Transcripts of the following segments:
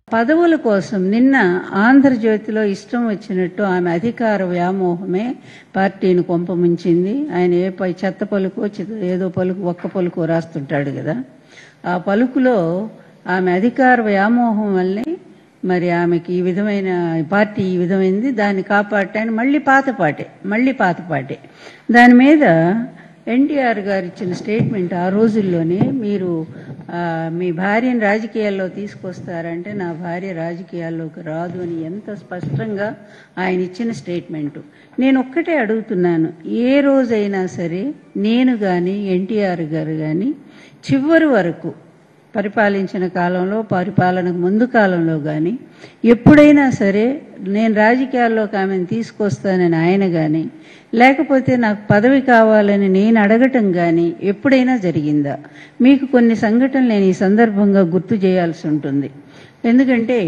పదవుల కోసం నిన్న ఆంధ్రజ్యోతిలో ఇష్టం వచ్చినట్టు ఆమె అధికార వ్యామోహమే పార్టీని కొంపముంచింది ఆయన ఏ పై చెత్త పలుకో చిత్త- ఏదో పలుకు ఒక్క పలుకో రాస్తుంటాడు కదా ఆ పలుకులో ఆమె అధికార వ్యామోహం వల్లే మరి ఆమెకి ఈ విధమైన పార్టీ ఈ విధమైంది దాన్ని కాపాడటానికి మళ్ళీ పాతపాటే మళ్ళీ పాతపాటే దాని మీద ఎన్టీఆర్ గారు ఇచ్చిన స్టేట్మెంట్ ఆ రోజుల్లోనే మీరు ఆ, మీ భార్యను రాజకీయాల్లో తీసుకొస్తారంటే నా భార్య రాజకీయాల్లోకి రాదు అని ఎంత స్పష్టంగా ఆయన ఇచ్చిన స్టేట్మెంటు నేను ఒక్కటే అడుగుతున్నాను ఏ రోజైనా సరే నేను కానీ ఎన్టీఆర్ గారు కానీ చివరి వరకు పరిపాలించిన కాలంలో పరిపాలనకు ముందు కాలంలో కానీ ఎప్పుడైనా సరే నేను రాజకీయాల్లోకి ఆమెను తీసుకొస్తానని ఆయన కానీ లేకపోతే నాకు పదవి కావాలని నేను అడగటం కానీ ఎప్పుడైనా జరిగిందా మీకు కొన్ని సంఘటనలు నేను ఈ సందర్భంగా గుర్తు చేయాల్సి ఉంటుంది ఎందుకంటే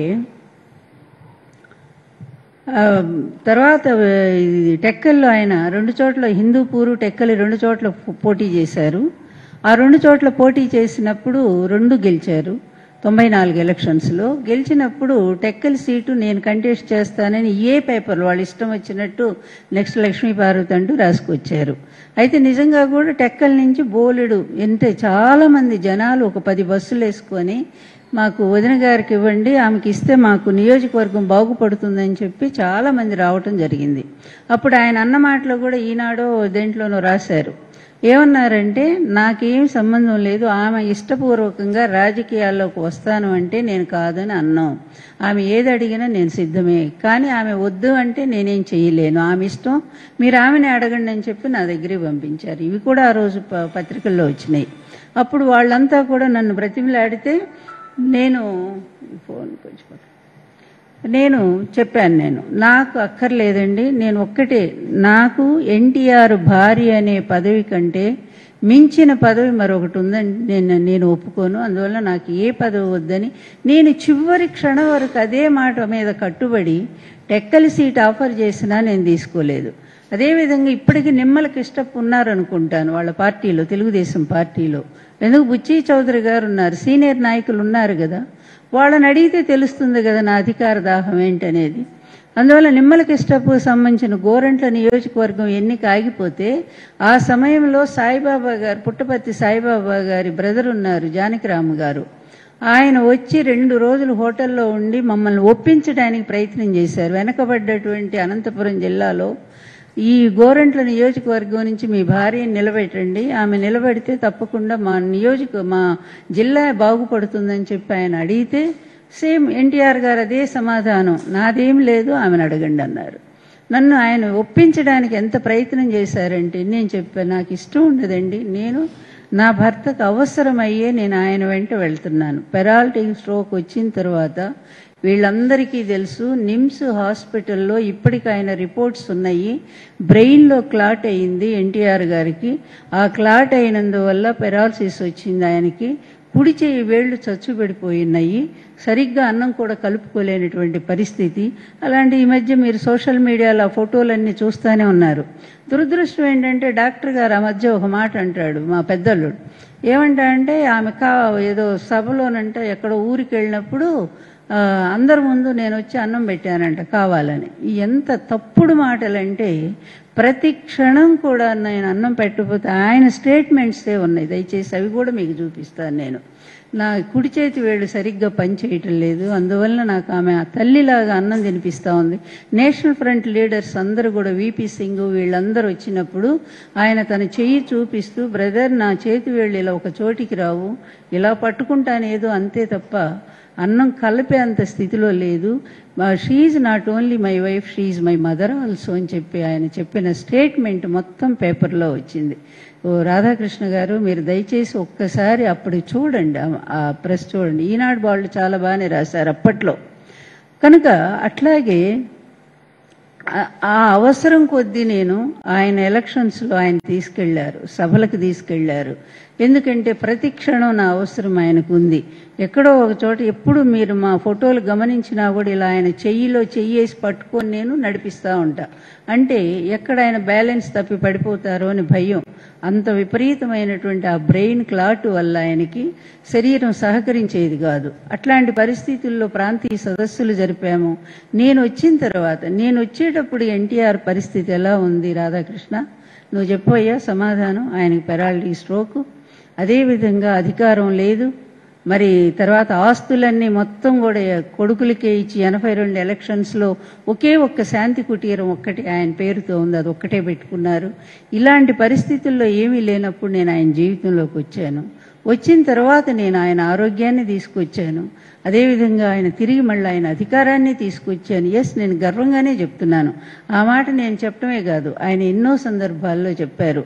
ఆ, తర్వాత ఆ, ఇది టెక్కల్లో ఆయన రెండు చోట్ల హిందూపూరు టెక్కలి రెండు చోట్ల పో- పోటీ చేశారు ఆ రెండు చోట్ల పోటీ చేసినప్పుడు రెండు గెలిచారు తొంభై నాలుగు ఎలక్షన్స్లో గెలిచినప్పుడు టెక్కలి సీటు నేను కంటెస్ట్ చేస్తానని ఏ పేపర్ వాళ్ళు ఇష్టం వచ్చినట్టు నెక్స్ట్ లక్ష్మీ పార్వతి అంటూ రాసుకొచ్చారు అయితే నిజంగా కూడా టెక్కల్ నుంచి బోలెడు అంటే చాలా మంది జనాలు ఒక పది బస్సులు వేసుకొని మాకు వదిన గారికి ఇవ్వండి ఆమెకి ఇస్తే మాకు నియోజకవర్గం బాగుపడుతుందని చెప్పి చాలా మంది రావటం జరిగింది అప్పుడు ఆయన అన్న మాటలో కూడా ఈనాడో దేంట్లోనో రాశారు ఏమన్నారంటే నాకేం సంబంధం లేదు ఆమె ఇష్టపూర్వకంగా రాజకీయాల్లోకి వస్తాను అంటే నేను కాదని అన్నాం ఆమె ఏది అడిగినా నేను సిద్ధమే కానీ ఆమె వద్దు అంటే నేనేం చేయలేను ఆమె ఇష్టం మీరు ఆమెని అడగండి అని చెప్పి నా దగ్గరికి పంపించారు ఇవి కూడా ఆ రోజు ప- పత్రికల్లో వచ్చినాయి అప్పుడు వాళ్ళంతా కూడా నన్ను బ్రతిమలాడితే నేను ఫోన్ కొంచెం పక్కన. నేను చెప్పాను నేను నాకు అక్కర్లేదండి నేను ఒక్కటే నాకు ఎన్టీఆర్ భార్య అనే పదవి కంటే మించిన పదవి మరొకటి ఉందని నేను నేను ఒప్పుకోను అందువల్ల నాకు ఏ పదవి వద్దని నేను చివరి క్షణం వరకు అదే మాట మీద కట్టుబడి టెక్కలి సీట్ ఆఫర్ చేసినా నేను తీసుకోలేదు అదేవిధంగా ఇప్పటికీ నిమ్మలకి ఇష్టపు ఉన్నారనుకుంటాను వాళ్ళ పార్టీలో తెలుగుదేశం పార్టీలో ఎందుకు బుచ్చి చౌదరి గారు ఉన్నారు సీనియర్ నాయకులు ఉన్నారు కదా వాళ్ళని అడిగితే తెలుస్తుంది కదా నా అధికార దాహం ఏంటనేది అందువల్ల నిమ్మలకి ఇష్టపు సంబంధించిన గోరంట్ల నియోజకవర్గం ఎన్నిక ఆగిపోతే ఆ సమయంలో సాయిబాబా గారు పుట్టపర్తి సాయిబాబా గారి బ్రదర్ ఉన్నారు జానకిరామ్ గారు ఆయన వచ్చి రెండు రోజులు హోటల్లో ఉండి మమ్మల్ని ఒప్పించడానికి ప్రయత్నం చేశారు వెనకబడ్డటువంటి అనంతపురం జిల్లాలో ఈ గోరంట్ల నియోజకవర్గం నుంచి మీ భార్యని నిలబెట్టండి ఆమె నిలబెడితే తప్పకుండా మా నియోజక మా జిల్లా బాగుపడుతుందని చెప్పి ఆయన అడిగితే సేమ్ ఎన్టీఆర్ గారు అదే సమాధానం నాదేం లేదు ఆమెను అడగండి అన్నారు నన్ను ఆయన ఒప్పించడానికి ఎంత ప్రయత్నం చేశారంటే నేను చెప్పాను నాకు ఇష్టం ఉండదండి నేను నా భర్తకు అవసరమయ్యే నేను ఆయన వెంట వెళ్తున్నాను పెరాల్టిక్ స్ట్రోక్ వచ్చిన తర్వాత వీళ్ళందరికీ తెలుసు నిమ్స్ హాస్పిటల్లో ఇప్పటికి ఆయన రిపోర్ట్స్ ఉన్నాయి బ్రెయిన్లో క్లాట్ అయింది ఎన్టీఆర్ గారికి ఆ క్లాట్ అయినందువల్ల పెరాలసిస్ వచ్చింది ఆయనకి కుడి చేయి వేళ్లు చచ్చుబడిపోయినాయి సరిగ్గా అన్నం కూడా కలుపుకోలేనటువంటి పరిస్థితి అలాంటి ఈ మధ్య మీరు సోషల్ మీడియాలో ఆ ఫోటోలన్నీ చూస్తూనే ఉన్నారు దురదృష్టం ఏంటంటే డాక్టర్ గారు ఆ మధ్య ఒక మాట అంటాడు మా పెద్దల్లుడు ఏమంటా అంటే ఆమె కా ఏదో సభలోనంట ఎక్కడో ఊరికి వెళ్ళినప్పుడు ఆ, అందరి ముందు నేను వచ్చి అన్నం పెట్టానంట కావాలని ఈ ఎంత తప్పుడు మాటలంటే ప్రతి క్షణం కూడా నేను అన్నం పెట్టకపోతే ఆయన స్టేట్మెంట్సే ఉన్నాయి దయచేసి అవి కూడా మీకు చూపిస్తాను నేను నా కుడి చేతి వేళ్ళు సరిగ్గా పనిచేయటం లేదు అందువల్ల నాకు ఆమె ఆ తల్లిలాగా అన్నం తినిపిస్తా ఉంది నేషనల్ ఫ్రంట్ లీడర్స్ అందరూ కూడా విపి సింగ్ వీళ్ళందరూ వచ్చినప్పుడు ఆయన తన చెయ్యి చూపిస్తూ బ్రదర్ నా చేతి వేళ్ళు ఇలా ఒక చోటికి రావు ఇలా పట్టుకుంటానేదో అంతే తప్ప అన్నం కలిపే అంత స్థితిలో లేదు she's not only my wife she's my mother also అని చెప్పి ఆయన చెప్పిన స్టేట్మెంట్ మొత్తం పేపర్లో వచ్చింది ఓ రాధాకృష్ణ గారు మీరు దయచేసి ఒక్కసారి అప్పుడు చూడండి ఆ- ఆ ప్రెస్ చూడండి ఈనాడు వాళ్ళు చాలా బాగానే రాశారు అప్పట్లో కనుక అట్లాగే ఆ- ఆ అవసరం కొద్దీ నేను ఆయన ఎలక్షన్స్లో ఆయన తీసుకెళ్లారు సభలకు తీసుకెళ్లారు ఎందుకంటే ప్రతి క్షణం నా అవసరం ఆయనకు ఉంది ఎక్కడో ఒక చోట ఎప్పుడు మీరు మా ఫోటోలు గమనించినా కూడా ఇలా ఆయన చెయ్యిలో చెయ్యేసి పట్టుకొని నేను నడిపిస్తూ ఉంటా అంటే ఎక్కడ ఆయన బ్యాలెన్స్ తప్పి పడిపోతారో అని భయం అంత విపరీతమైనటువంటి ఆ బ్రెయిన్ క్లాట్ వల్ల ఆయనకి శరీరం సహకరించేది కాదు అట్లాంటి పరిస్థితుల్లో ప్రాంతీయ సదస్సులు జరిపాము నేను వచ్చిన తర్వాత నేను వచ్చేటప్పుడు ఎన్టీఆర్ పరిస్థితి ఎలా ఉంది రాధాకృష్ణ నువ్వు చెప్పయ్యా సమాధానం ఆయనకి పెరాలటీ స్ట్రోక్ అదేవిధంగా అధికారం లేదు మరి తర్వాత ఆస్తులన్నీ మొత్తం కూడా కొడుకులకే ఇచ్చి ఎనభై రెండు ఎలక్షన్స్లో ఒకే ఒక్క శాంతి కుటీరం ఒక్కటి ఆయన పేరుతో ఉంది అది ఒక్కటే పెట్టుకున్నారు ఇలాంటి పరిస్థితుల్లో ఏమీ లేనప్పుడు నేను ఆయన జీవితంలోకి వచ్చాను వచ్చిన తర్వాత నేను ఆయన ఆరోగ్యాన్ని తీసుకొచ్చాను అదేవిధంగా ఆయన తిరిగి మళ్ళీ ఆయన అధికారాన్ని తీసుకొచ్చాను ఎస్ నేను గర్వంగానే చెప్తున్నాను ఆ మాట నేను చెప్పడమే కాదు ఆయన ఎన్నో సందర్భాల్లో చెప్పారు